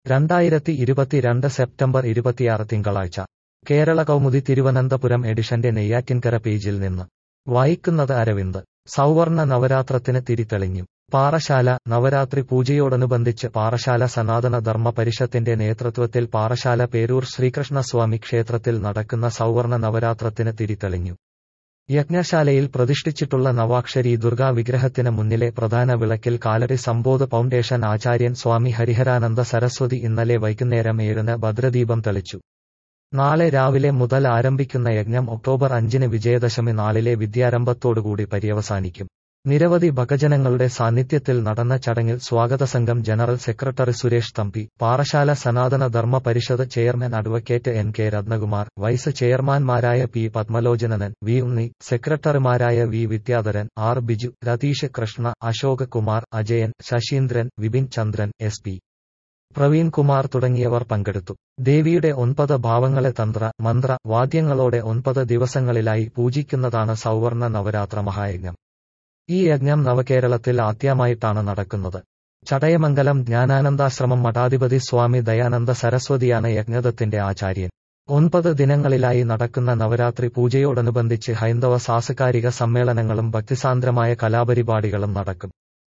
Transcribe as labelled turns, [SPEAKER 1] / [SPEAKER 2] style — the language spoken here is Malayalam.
[SPEAKER 1] രണ്ടായിരത്തി ഇരുപത്തിരണ്ട് സെപ്റ്റംബർ ഇരുപത്തിയാറ് തിങ്കളാഴ്ച കേരള കൗമുദി തിരുവനന്തപുരം എഡിഷന്റെ നെയ്യാറ്റിൻകര പേജിൽ നിന്ന് വായിക്കുന്നത് അരവിന്ദ് സൗവർണ നവരാത്രത്തിന് തിരിതെളിഞ്ഞു പാറശാല നവരാത്രി പൂജയോടനുബന്ധിച്ച് പാറശാല സനാതന ധർമ്മ പരിഷത്തിന്റെ നേതൃത്വത്തിൽ പാറശാല പേരൂർ ശ്രീകൃഷ്ണസ്വാമി ക്ഷേത്രത്തിൽ നടക്കുന്ന സൗവർണ നവരാത്രത്തിന് തിരിതെളിഞ്ഞു യജ്ഞശാലയിൽ പ്രതിഷ്ഠിച്ചിട്ടുള്ള നവാക്ഷരി ദുർഗാ വിഗ്രഹത്തിന് മുന്നിലെ പ്രധാന വിളക്കിൽ കാലറി സംബോധ ഫൗണ്ടേഷൻ ആചാര്യൻ സ്വാമി ഹരിഹരാനന്ദ സരസ്വതി ഇന്നലെ വൈകുന്നേരം ഏഴിന് ഭദ്രദീപം തെളിച്ചു നാളെ രാവിലെ മുതൽ ആരംഭിക്കുന്ന യജ്ഞം ഒക്ടോബർ അഞ്ചിന് വിജയദശമി നാളിലെ വിദ്യാരംഭത്തോടുകൂടി പര്യവസാനിക്കും നിരവധി ഭക്തജനങ്ങളുടെ സാന്നിധ്യത്തിൽ നടന്ന ചടങ്ങിൽ സ്വാഗത സംഘം general secretary Suresh Thampi Parassala Sanathana Dharma Parishad chairman advocate N K Rathnakumar vice ചെയർമാൻമാരായ പി പത്മലോചനൻ വി ഉണ്ണി സെക്രട്ടറിമാരായ V Vidyadharan R Biju Ratheesh Krishna Ashok Kumar Ajayan Sasheendran Vipin Chandran S P Praveen Kumar തുടങ്ങിയവർ പങ്കെടുത്തു ദേവിയുടെ ഒൻപത് ഭാവങ്ങളെ തന്ത്ര മന്ത്ര വാദ്യങ്ങളോടെ ഒൻപത് ദിവസങ്ങളിലായി പൂജിക്കുന്നതാണ് സൗവർണ നവരാത്ര മഹായജ്ഞം ഈ യജ്ഞം നവകേരളത്തിൽ ആദ്യമായിട്ടാണ് നടക്കുന്നത് ചടയമംഗലം ജ്ഞാനാനന്ദാശ്രമം മഠാധിപതി സ്വാമി ദയാനന്ദ സരസ്വതിയാണ് യജ്ഞദത്തിന്റെ ആചാര്യൻ ഒൻപത് ദിനങ്ങളിലായി നടക്കുന്ന നവരാത്രി പൂജയോടനുബന്ധിച്ച് ഹൈന്ദവ സാംസ്കാരിക സമ്മേളനങ്ങളും ഭക്തിസാന്ദ്രമായ കലാപരിപാടികളും നടക്കും